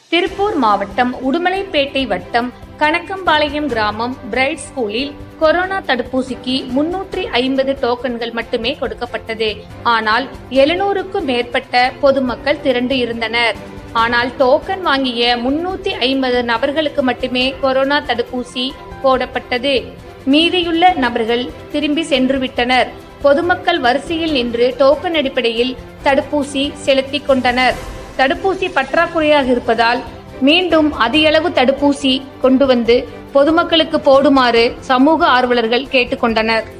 திருப்பூர் மாவட்டம் உடுமலைப்பேட்டை வட்டம் கணக்கம்பாளையம் கிராமம் பிரைட் ஸ்கூலில் கொரோனா தடுப்பூசிக்கு முன்னூற்றி ஐம்பது டோக்கன்கள் மட்டுமே கொடுக்கப்பட்டது ஆனால் எழுநூறுக்கும் மேற்பட்ட பொதுமக்கள் திரண்டு இருந்தனர் ஆனால் டோக்கன் வாங்கிய முன்னூத்தி ஐம்பது நபர்களுக்கு மட்டுமே கொரோனா தடுப்பூசி போடப்பட்டது மீதியுள்ள நபர்கள் திரும்பி சென்று விட்டனர் பொதுமக்கள் வரிசையில் நின்று டோக்கன் அடிப்படையில் தடுப்பூசி செலுத்திக் கொண்டனர் தடுப்பூசி பற்றாக்குறையாக இருப்பதால் மீண்டும் அதிகளவு தடுப்பூசி கொண்டு வந்து பொதுமக்களுக்கு போடுமாறு சமூக ஆர்வலர்கள் கேட்டுக்கொண்டனர்